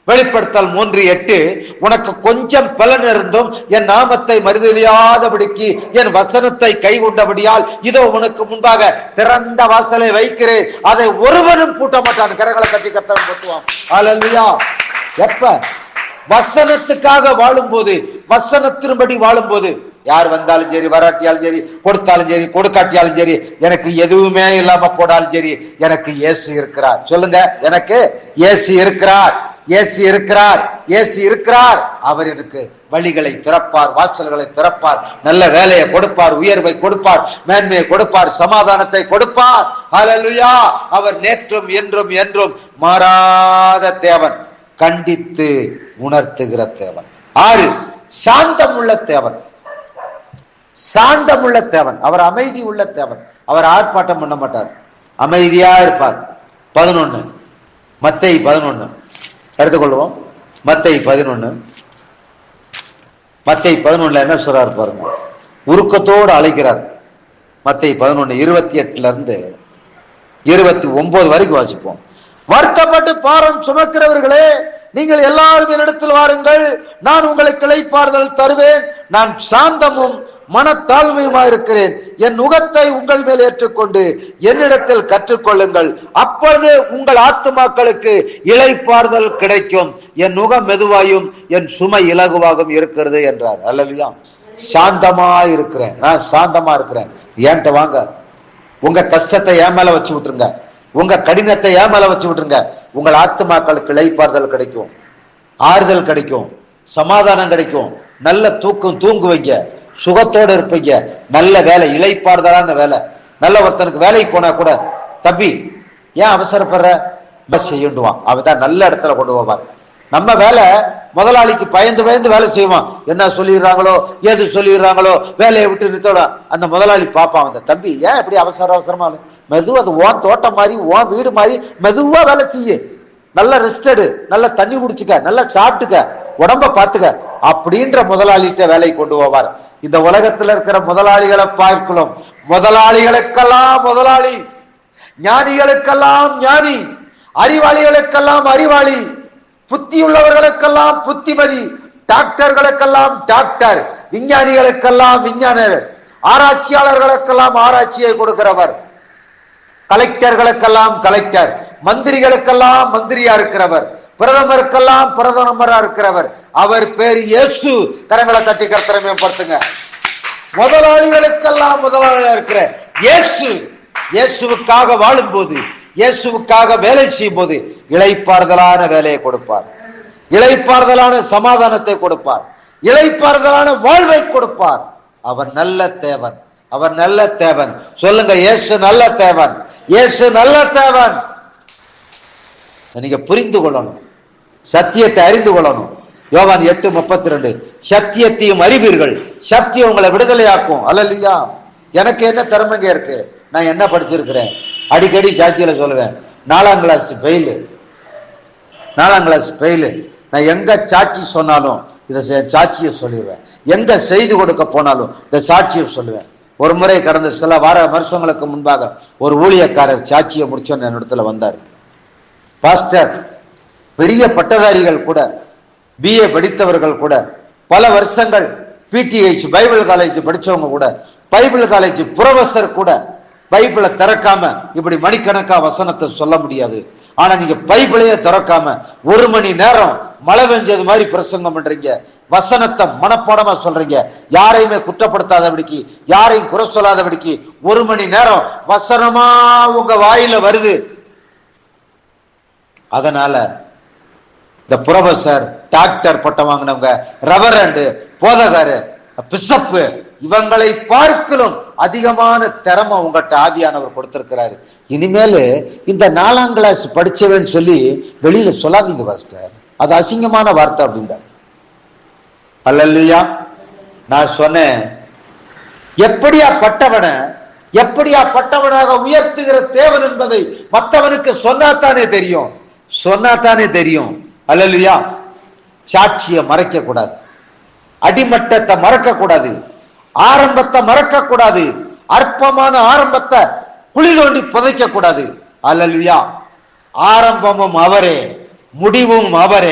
வெளிப்படுத்தல் மூன்று எட்டு உனக்கு கொஞ்சம் பலன் இருந்தும் என் நாமத்தை மறுதலியாதபடிக்கு என் வசனத்தை கைகொண்டபடியால் இதோ உனக்கு முன்பாக திறந்த வாசலை வைக்கிறேன் அதை ஒருவனும் பூட்ட மாட்டான் கரங்களை கட்டி கத்தவன் போட்டுவான் அல்லா எப்ப வசனத்துக்காக வாழும்போது வசனத்தின்படி வாழும்போது யார் வந்தாலும் சரி வராட்டியாலும் சரி கொடுத்தாலும் சரி கொடுக்காட்டியாலும் சரி எனக்கு எதுவுமே இல்லாம போனாலும் சரி எனக்கு இயேசு இருக்கிறார் சொல்லுங்க எனக்கு இயேசு இருக்கிறார் இயேசு இருக்கிறார் இயேசு இருக்கிறார் அவர் எனக்கு வழிகளை திறப்பார் வாசல்களை திறப்பார் நல்ல வேலையை கொடுப்பார் உயர்வை கொடுப்பார் மேன்மையை கொடுப்பார் சமாதானத்தை கொடுப்பார் ஹalleluya அவர் நேற்றும் என்றும் என்றும் மாறாத தேவன் கண்டித்து உணர்த்துகிற தேவன் ஆறு சாந்தமுள்ள தேவன் சாந்தமுள்ள தேவன் அவர் அமைதி உள்ள தேவன் அவர் ஆர்ப்பாட்டம் பண்ண மாட்டார் அமைதியா இருப்பார் பதினொன்னு மத்தை பதினொன்னு எடுத்துக்கொள்வோம் மத்தை பதினொன்னு மத்தை பதினொன்னுல என்ன சொல்றாரு பாருங்க உருக்கத்தோடு அழைக்கிறார் மத்தை பதினொன்னு இருபத்தி எட்டுல இருந்து இருபத்தி ஒன்பது வரைக்கும் வாசிப்போம் வருத்தப்பட்டு பாரம் சுமக்கிறவர்களே நீங்கள் எல்லாரும் என்னிடத்தில் வாருங்கள் நான் உங்களுக்கு கிளைப்பாறுதல் தருவேன் நான் சாந்தமும் மனத்தாழ்மையுமா இருக்கிறேன் என் நுகத்தை உங்கள் மேல் ஏற்றுக்கொண்டு என்னிடத்தில் கற்றுக்கொள்ளுங்கள் அப்பொழுது உங்கள் ஆத்துமாக்களுக்கு இளைப்பாறுதல் கிடைக்கும் என் நுகம் மெதுவாயும் என் சுமை இலகுவாகவும் இருக்கிறது என்றார் அல்லவியா சாந்தமா இருக்கிறேன் நான் சாந்தமா இருக்கிறேன் ஏன்ட்ட வாங்க உங்க கஷ்டத்தை ஏன் மேல வச்சு விட்டுருங்க உங்க கடினத்தை ஏன் மேல வச்சு விட்டுருங்க உங்கள் ஆத்துமாக்களுக்கு இளைப்பாறுதல் கிடைக்கும் ஆறுதல் கிடைக்கும் சமாதானம் கிடைக்கும் நல்ல தூக்கம் தூங்குவீங்க சுகத்தோடு இருப்பீங்க நல்ல வேலை இளைப்பாறுதலான வேலை நல்ல ஒருத்தனுக்கு வேலைக்கு போனா கூட தம்பி ஏன் அவசரப்படுற பஸ் செய்யுண்டுவான் அவன் தான் நல்ல இடத்துல கொண்டு போவார் நம்ம வேலை முதலாளிக்கு பயந்து பயந்து வேலை செய்வான் என்ன சொல்லிடுறாங்களோ ஏது சொல்லிடுறாங்களோ வேலையை விட்டு நிறுத்தோட அந்த முதலாளி பார்ப்பான் அந்த தம்பி ஏன் இப்படி அவசர அவசரமா மெதுவா அது ஓன் தோட்டம் மாதிரி ஓன் வீடு மாதிரி மெதுவா வேலை செய்ய நல்ல ரெஸ்ட் எடு நல்ல தண்ணி குடிச்சுக்க நல்லா சாப்பிட்டுக்க உடம்ப பாத்துக்க அப்படின்ற முதலாளிகிட்ட வேலைக்கு கொண்டு போவார் இந்த உலகத்துல இருக்கிற முதலாளிகளை பார்க்கலாம் முதலாளிகளுக்கெல்லாம் முதலாளி ஞானிகளுக்கெல்லாம் ஞானி அறிவாளிகளுக்கெல்லாம் அறிவாளி புத்தி உள்ளவர்களுக்கெல்லாம் புத்திமதி டாக்டர்களுக்கெல்லாம் டாக்டர் விஞ்ஞானிகளுக்கெல்லாம் விஞ்ஞானர் ஆராய்ச்சியாளர்களுக்கெல்லாம் ஆராய்ச்சியை கொடுக்கிறவர் கலெக்டர்களுக்கெல்லாம் கலெக்டர் மந்திரிகளுக்கெல்லாம் மந்திரியா இருக்கிறவர் பிரதமருக்கெல்லாம் பிரதமரா இருக்கிறவர் அவர் பேர் இயேசு கரங்களை தட்டி கருத்தரை மேம்படுத்துங்க முதலாளிகளுக்கெல்லாம் முதலாளியா இருக்கிற இயேசு இயேசுவுக்காக வாழும்போது இயேசுவுக்காக வேலை செய்யும் போது இளைப்பாறுதலான வேலையை கொடுப்பார் இளைப்பாறுதலான சமாதானத்தை கொடுப்பார் இளைப்பாறுதலான வாழ்வை கொடுப்பார் அவர் நல்ல தேவன் அவர் நல்ல தேவன் சொல்லுங்க இயேசு நல்ல தேவன் இயேசு நல்ல தேவன் நீங்க புரிந்து கொள்ளணும் சத்தியத்தை அறிந்து கொள்ளணும் யோவான் எட்டு முப்பத்தி ரெண்டு சத்தியத்தையும் அறிவீர்கள் சத்தியம் உங்களை விடுதலையாக்கும் அல்லையா எனக்கு என்ன திறமைங்க இருக்கு நான் என்ன படிச்சிருக்கிறேன் அடிக்கடி சாட்சியில சொல்லுவேன் நாலாம் கிளாஸ் ஃபெயிலு நாலாம் கிளாஸ் ஃபெயிலு நான் எங்க சாட்சி சொன்னாலும் இதை செ- சாட்சியை சொல்லிடுவேன் எங்க செய்தி கொடுக்க போனாலும் இந்த சாட்சியை சொல்லுவேன் ஒரு முறை கடந்த சில வார வருஷங்களுக்கு முன்பாக ஒரு ஊழியக்காரர் சாட்சியை முடிச்சோன்னு என்னிடத்துல வந்தார் பாஸ்டர் பெரிய பட்டதாரிகள் கூட பிஏ படித்தவர்கள் கூட பல வருஷங்கள் பிடிஹெச் பைபிள் காலேஜ் படிச்சவங்க கூட பைபிள் காலேஜ் புரொஃபசர் கூட பைபிளை திறக்காம இப்படி மணிக்கணக்கா வசனத்தை சொல்ல முடியாது ஆனா நீங்க பைபிளையே திறக்காம ஒரு மணி நேரம் மழை பெஞ்சது மாதிரி பிரசங்கம் பண்றீங்க வசனத்தை மனப்பாடமா சொல்றீங்க யாரையுமே குற்றப்படுத்தாதபடிக்கு யாரையும் குறை சொல்லாதபடிக்கு ஒரு மணி நேரம் வசனமா உங்க வாயில வருது அதனால இந்த புரொஃபசர் டாக்டர் பட்டம் வாங்கினவங்க ரெவரண்டு போதகரு பிசப்பு இவங்களை பார்க்கலும் அதிகமான திறமை உங்கள்கிட்ட ஆவியானவர் கொடுத்திருக்கிறாரு இனிமேல் இந்த நாலாம் கிளாஸ் படிச்சவன்னு சொல்லி வெளியில சொல்லாதீங்க பாஸ்டர் அது அசிங்கமான வார்த்தை அப்படின்றார் அல்லல்லையா நான் சொன்னேன் எப்படியா பட்டவனை எப்படியா பட்டவனாக உயர்த்துகிற தேவன் என்பதை மற்றவனுக்கு சொன்னாத்தானே தெரியும் சொன்னாத்தானே தெரியும் அல்லல்லையா சாட்சியை மறைக்க கூடாது அடிமட்டத்தை மறக்க கூடாது ஆரம்பத்தை மறக்க கூடாது அற்பமான ஆரம்பத்தை குழி தோண்டி புதைக்க கூடாது அல்லல்லையா ஆரம்பமும் அவரே முடிவும் அவரே